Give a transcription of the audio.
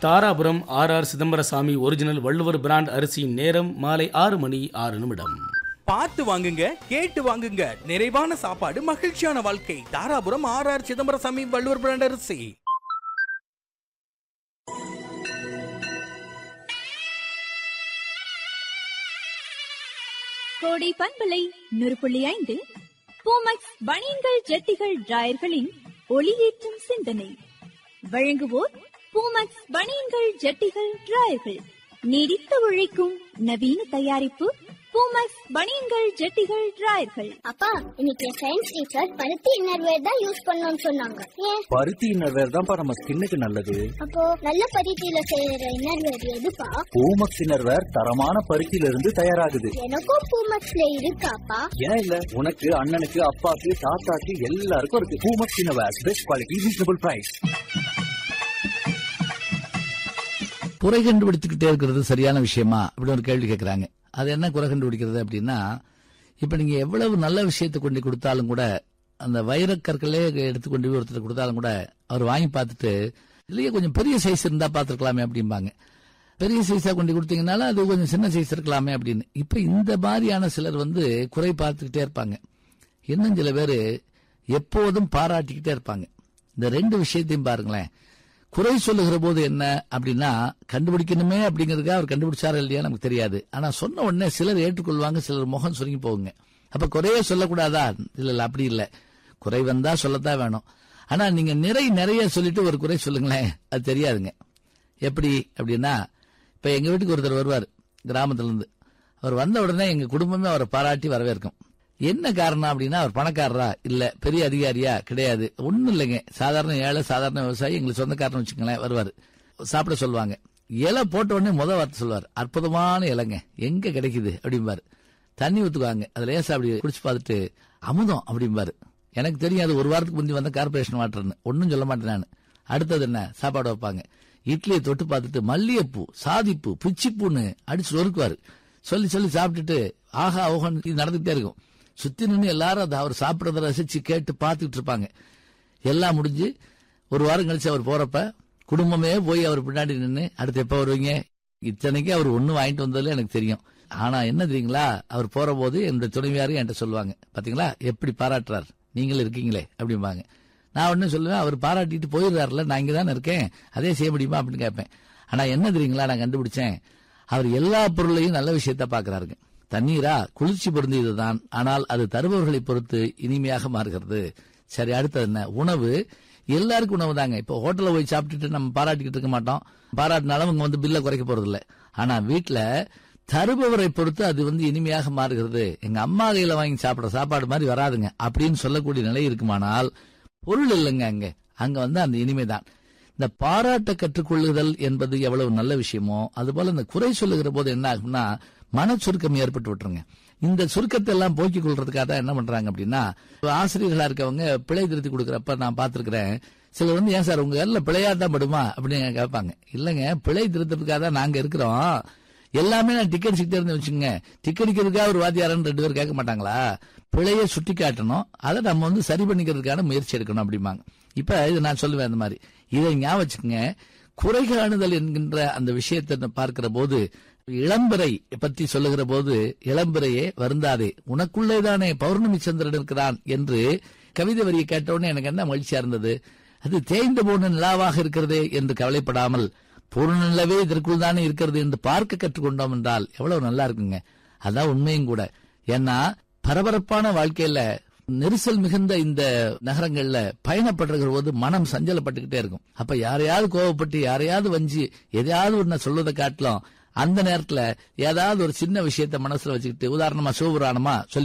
Dharapuram R R Chidambarasamy original Valluvar brand அரிசியின் நேரம் மாலை ஆறு மணி ஆறு நிமிடம் பார்த்து வாங்குங்க கேட்டு வாங்குங்க நிறைவான சாப்பாடு மகிழ்ச்சியான வாழ்க்கை Dharapuram R R Chidambarasamy Valluvar brand அரிசி கோடை பண்பலை நூறு புள்ளி ஐந்து பூமக்ஸ் பனியன்கள் ஜெட்டிகள் டிராயர்களின் ஒளியேற்றும் சிந்தனை வழங்குவோர் பூமக்ஸ் பனியன்கள் ஜெட்டிகள் டிராயர்கள் நீடித்து உழைக்கும் நவீன தயாரிப்பு பூமக்ஸ் பனியன்கள் ஜெட்டிகள் டிராயர்கள் அப்பா இன்னைக்கு சயின்ஸ் டீச்சர் பருத்தி இன்னர்வேர் தான் யூஸ் பண்ணணும்னு சொன்னாங்க ஏன் பருத்தி இன்னர்வேர் தான்ப்பா நம்ம ஸ்கின்னுக்கு நல்லது அப்போ நல்ல பருத்தியில செய்யற இன்னர்வேர் எதுப்பா பூமக்ஸ் இன்னர்வேர் தரமான பருத்தியில இருந்து தயாராகுது எனக்கும் பூமக்ஸ்ல இருக்காப்பா ஏன் இல்ல உனக்கு அண்ணனுக்கு அப்பாக்கு தாத்தாக்கு எல்லாருக்கும் இருக்கு Poomex innerwear best quality reasonable price குறை கண்டுபிடிச்சுக்கிட்டே இருக்கிறது சரியான விஷயமா அப்படின்னு ஒரு கேள்வி கேட்கறாங்க அது என்ன குறை கண்டுபிடிக்கிறது அப்படின்னா இப்ப நீங்க எவ்வளவு நல்ல விஷயத்தை கொண்டு கொடுத்தாலும் கூட அந்த வைரக்கற்களே எடுத்து கொண்டு போய் ஒருத்தர் கொடுத்தாலும் கூட அவர் வாங்கி பார்த்துட்டு இல்லையே கொஞ்சம் பெரிய சைஸ் இருந்தா பார்த்துருக்கலாமே அப்படிம்பாங்க பெரிய சைஸா கொண்டு கொடுத்தீங்கனால அது கொஞ்சம் சின்ன சைஸ் இருக்கலாமே அப்படின்னு இப்ப இந்த மாதிரியான சிலர் வந்து குறை பார்த்துக்கிட்டே இருப்பாங்க இன்னும் சில பேர் எப்போதும் பாராட்டிக்கிட்டே இருப்பாங்க இந்த ரெண்டு விஷயத்தையும் பாருங்களேன் குறை சொல்லுகிற போது என்ன அப்படின்னா கண்டுபிடிக்கணுமே அப்படிங்கிறதுக்காக அவர் கண்டுபிடிச்சாரா இல்லையா நமக்கு தெரியாது ஆனா சொன்ன உடனே சிலர் ஏற்றுக்கொள்வாங்க சிலர் முகம் சுருங்கி போகுங்க அப்ப குறையே சொல்லக்கூடாதா இல்ல இல்ல அப்படி இல்ல குறை வந்தா சொல்லத்தான் வேணும் ஆனா நீங்க நிறை நிறைய சொல்லிட்டு ஒரு குறை சொல்லுங்களேன் அது தெரியாதுங்க எப்படி அப்படின்னா இப்ப எங்க வீட்டுக்கு ஒருத்தர் வருவார் கிராமத்துல இருந்து அவர் வந்த உடனே எங்க குடும்பமே அவரை பாராட்டி வரவேற்கும் என்ன காரணம் அப்படின்னா அவர் பணக்காரரா இல்ல பெரிய அதிகாரியா கிடையாது ஒண்ணும் இல்லைங்க சாதாரண ஏழை சாதாரண விவசாயி எங்களுக்கு சொந்தக்காரன் வச்சுக்கங்களேன் வருவாரு சாப்பிட சொல்லுவாங்க இலை போட்ட உடனே முத வார்த்தை சொல்லுவார் அற்புதமான இலைங்க எங்க கிடைக்குது அப்படிம்பாரு தண்ணி ஊத்துக்குவாங்க அதுல லேசா அப்படி குடிச்சு பார்த்துட்டு அமுதம் அப்படிம்பாரு எனக்கு தெரியும் அது ஒரு வாரத்துக்கு முந்தி வந்த கார்பரேஷன் வாட்டர்னு ஒன்னும் சொல்ல மாட்டேன் நான் அடுத்தது என்ன சாப்பாடு வைப்பாங்க இட்லியை தொட்டு பார்த்துட்டு மல்லிகைப்பூ சாதிப்பூ பிச்சிப்பூன்னு அடிச்சு நொறுக்குவாரு சொல்லி சொல்லி சாப்பிட்டுட்டு ஆஹா ஓஹன் இது நடந்துகிட்டே இருக்கும் சுத்தி நின்று எல்லாரும் அதை அவர் சாப்பிடறத ரசிச்சு கேட்டு பார்த்துக்கிட்டு இருப்பாங்க எல்லாம் முடிஞ்சு ஒரு வாரம் கழிச்சு அவர் போறப்ப குடும்பமே போய் அவர் பின்னாடி நின்று அடுத்து எப்ப வருவீங்க இத்தனைக்கு அவர் ஒண்ணு வாங்கிட்டு வந்ததுல எனக்கு தெரியும் ஆனா என்ன தெரியுங்களா அவர் போற போது என்னுடைய துணைவியாரும் என்கிட்ட சொல்லுவாங்க பாத்தீங்களா எப்படி பாராட்டுறார் நீங்களும் இருக்கீங்களே அப்படிம்பாங்க நான் ஒண்ணு சொல்லுவேன் அவர் பாராட்டிட்டு போயிடுறாருல நான் இங்க தானே இருக்கேன் அதே செய்ய முடியுமா அப்படின்னு கேட்பேன் ஆனா என்ன தெரியுங்களா நான் கண்டுபிடிச்சேன் அவர் எல்லா பொருளையும் நல்ல விஷயத்த பாக்குறாருங்க தண்ணீரா குளிர்ச்சி பொருந்தியதுதான் ஆனால் அது தருபவர்களை பொறுத்து இனிமையாக மாறுகிறது சரி அடுத்தது என்ன உணவு எல்லாருக்கும் உணவு தாங்க இப்போ ஹோட்டல்ல போய் சாப்பிட்டுட்டு நம்ம பாராட்டிக்கிட்டு இருக்க மாட்டோம் பாராட்டினாலும் அவங்க வந்து பில்ல குறைக்க போறது இல்ல ஆனா வீட்டுல தருபவரை பொறுத்து அது வந்து இனிமையாக மாறுகிறது எங்க அம்மா கையில வாங்கி சாப்பிடுற சாப்பாடு மாதிரி வராதுங்க அப்படின்னு சொல்லக்கூடிய நிலை இருக்குமானால் பொருள் இல்லைங்க அங்க அங்க வந்து அந்த இனிமைதான் இந்த பாராட்ட கற்றுக்கொள்ளுதல் என்பது எவ்வளவு நல்ல விஷயமோ அதுபோல இந்த குறை சொல்லுகிற போது என்ன ஆகும்னா மன சுருக்கம் ஏற்பட்டு விட்டுருங்க இந்த சுருக்கத்தை எல்லாம் போக்கிக் கொள்றதுக்காக தான் என்ன பண்றாங்க அப்படின்னா ஆசிரியர்களா இருக்கவங்க பிழை திருத்தி கொடுக்கறப்ப நான் பார்த்திருக்கிறேன் சிலர் வந்து ஏன் சார் உங்க எல்லாம் பிழையா தான் படுமா அப்படின்னு கேட்பாங்க இல்லங்க பிழை திருத்தத்துக்காக தான் நாங்க இருக்கிறோம் எல்லாமே நான் டிக்கெட் சிக்கிட்டே இருந்து வச்சுங்க டிக்கெட் அடிக்கிறதுக்காக ஒரு வாத்தியாரன்னு ரெண்டு பேர் கேட்க மாட்டாங்களா பிழையை சுட்டி காட்டணும் அதை நம்ம வந்து சரி பண்ணிக்கிறதுக்கான முயற்சி எடுக்கணும் அப்படிம்பாங்க இப்ப இது நான் சொல்லுவேன் அந்த மாதிரி இதை ஞாபகம் வச்சுக்கோங்க குறை காணுதல் என்கின்ற அந்த விஷயத்தை பார்க்கிற போது இளம்பிறை பற்றி சொல்லுகிற போது இளம்பிறையே வருந்தாதே உனக்குள்ளேதானே பௌர்ணமி சந்திரன் இருக்கிறான் என்று கவிதை வரியை கேட்டவுடனே எனக்கு என்ன மகிழ்ச்சியா இருந்தது அது தேய்ந்து போன நிலாவாக இருக்கிறதே என்று கவலைப்படாமல் பூர்ண நிலவே இதற்குள் தானே இருக்கிறது என்று பார்க்க கற்றுக்கொண்டோம் என்றால் எவ்வளவு நல்லா இருக்குங்க அதான் உண்மையும் கூட ஏன்னா பரபரப்பான வாழ்க்கையில நெரிசல் மிகுந்த இந்த நகரங்கள்ல பயணப்படுற போது மனம் சஞ்சலப்பட்டுக்கிட்டே இருக்கும் அப்ப யாரையாவது கோவப்பட்டு யாரையாவது வஞ்சி எதையாவது ஒண்ணு சொல்வதை காட்டிலும் அந்த நேரத்துல ஏதாவது ஒரு சின்ன விஷயத்த மனசுல வச்சுக்கிட்டு உதாரணமா சிவபுராணமா சொல்லி